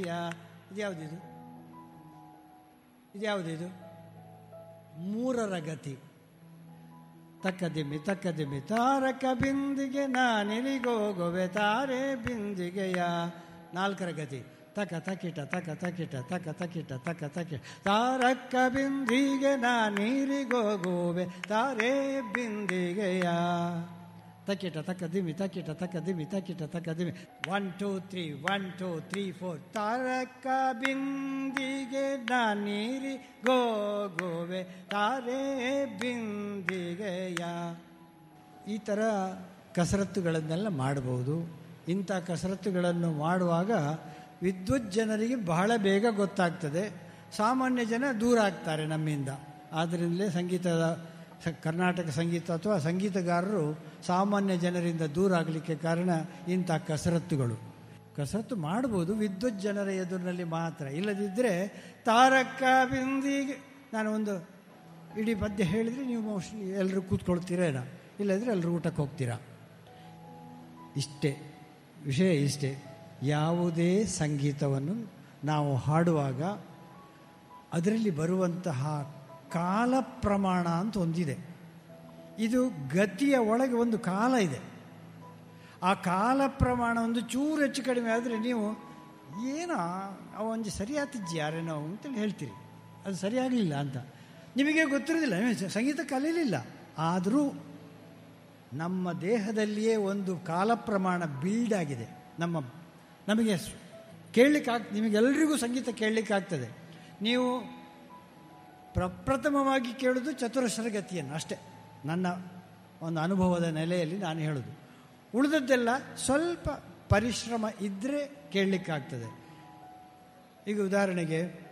ಬಿಂದಿಗೆಯ ಇದ್ಯಾವುದಿದು ಇದ್ಯಾವುದಿದು ಮೂರರ ಗತಿ ತಕ್ಕದಿಮ್ಮಿ ತಕ್ಕದಿಮ್ಮಿ ತಾರಕ ಬಿಂದಿಗೆ ನಾನಿರಿಗೋಗುವೆ ತಾರೆ ಬಿಂದಿಗೆಯ ನಾಲ್ಕರ ಗತಿ ತಕ ತಕಿಟ ತಕ ತಕಿಟ ತಕ ತಕಿಟ ತಕ ತಕಿಟ ತಾರಕ್ಕ ಬಿಂದಿಗೆ ನಾನಿರಿಗೋಗುವೆ ತಾರೆ ಬಿಂದಿಗೆಯ ತಕಿಟ ತಕ್ಕ ದಿಮಿ ತಕಿಟ ತಕ್ಕ ದಿಮಿ ತಕಿಟ ತಕ್ಕ ದಿಮಿ one two three one two three four ತಾರಕ ಬಿಂದಿಗೆ ನಾನೀರಿ ಗೋಗೋವೆ ತಾರೆ ಬಿಂದಿಗೆಯ ಈ ಥರ ಕಸರತ್ತುಗಳನ್ನೆಲ್ಲ ಮಾಡಬಹುದು ಇಂಥ ಕಸರತ್ತುಗಳನ್ನು ಮಾಡುವಾಗ ವಿದ್ಯುತ್ ಜನರಿಗೆ ಬಹಳ ಬೇಗ ಗೊತ್ತಾಗ್ತದೆ ಸಾಮಾನ್ಯ ಜನ ದೂರ ಆಗ್ತಾರೆ ನಮ್ಮಿಂದ ಆದ್ದರಿಂದಲೇ ಸಂಗೀತದ ಸ- ಕರ್ನಾಟಕ ಸಂಗೀತ ಅಥವಾ ಸಂಗೀತಗಾರರು ಸಾಮಾನ್ಯ ಜನರಿಂದ ದೂರ ಆಗಲಿಕ್ಕೆ ಕಾರಣ ಇಂಥ ಕಸರತ್ತುಗಳು ಕಸರತ್ತು ಮಾಡ್ಬೋದು ವಿದ್ಯುತ್ ಜನರ ಎದುರಿನಲ್ಲಿ ಮಾತ್ರ ಇಲ್ಲದಿದ್ದರೆ ತಾರಕ ಬಿಂದಿಗೆ ನಾನು ಒಂದು ಇಡೀ ಪದ್ಯ ಹೇಳಿದರೆ ನೀವು ಮೋಸ್ಟ್ಲಿ ಎಲ್ಲರೂ ಕೂತ್ಕೊಳ್ತೀರೇನ ಇಲ್ಲದ್ರೆ ಎಲ್ಲರೂ ಊಟಕ್ಕೆ ಹೋಗ್ತೀರಾ ಇಷ್ಟೇ ವಿಷಯ ಇಷ್ಟೇ ಯಾವುದೇ ಸಂಗೀತವನ್ನು ನಾವು ಹಾಡುವಾಗ ಅದರಲ್ಲಿ ಬರುವಂತಹ ಕಾಲ ಪ್ರಮಾಣ ಅಂತ ಒಂದಿದೆ ಇದು ಗತಿಯ ಒಳಗೆ ಒಂದು ಕಾಲ ಇದೆ ಆ ಕಾಲ ಪ್ರಮಾಣ ಒಂದು ಚೂರು ಹೆಚ್ಚು ಕಡಿಮೆ ಆದರೆ ನೀವು ಏನೋ ಅವ ಒಂದು ಸರಿಯಾತಿಜ್ಜಿ ಯಾರೇನೋ ಅಂತೇಳಿ ಹೇಳ್ತೀರಿ ಅದು ಸರಿಯಾಗಲಿಲ್ಲ ಅಂತ ನಿಮಗೆ ಗೊತ್ತಿರೋದಿಲ್ಲ ನೀವು ಸ- ಸಂಗೀತ ಕಲೀಲಿಲ್ಲ ಆದರೂ ನಮ್ಮ ದೇಹದಲ್ಲಿಯೇ ಒಂದು ಕಾಲ ಪ್ರಮಾಣ ಬಿಲ್ಡ್ ಆಗಿದೆ ನಮ್ಮ ನಮಗೆ ಸ್- ಕೇಳಲಿಕ್ಕೆ ಆಗ್ ನಿಮಗೆಲ್ಲರಿಗೂ ಸಂಗೀತ ಕೇಳಲಿಕ್ಕೆ ಆಗ್ತದೆ ನೀವು ಪ್ರಪ್ರಥಮವಾಗಿ ಕೇಳೋದು ಚತುರಸ್ರ ಗತಿಯನ್ನು ಅಷ್ಟೇ ನನ್ನ ಒಂದು ಅನುಭವದ ನೆಲೆಯಲ್ಲಿ ನಾನು ಹೇಳೋದು ಉಳಿದದ್ದೆಲ್ಲ ಸ್ವಲ್ಪ ಪರಿಶ್ರಮ ಇದ್ದರೆ ಕೇಳಲಿಕ್ಕಾಗ್ತದೆ ಈಗ ಉದಾಹರಣೆಗೆ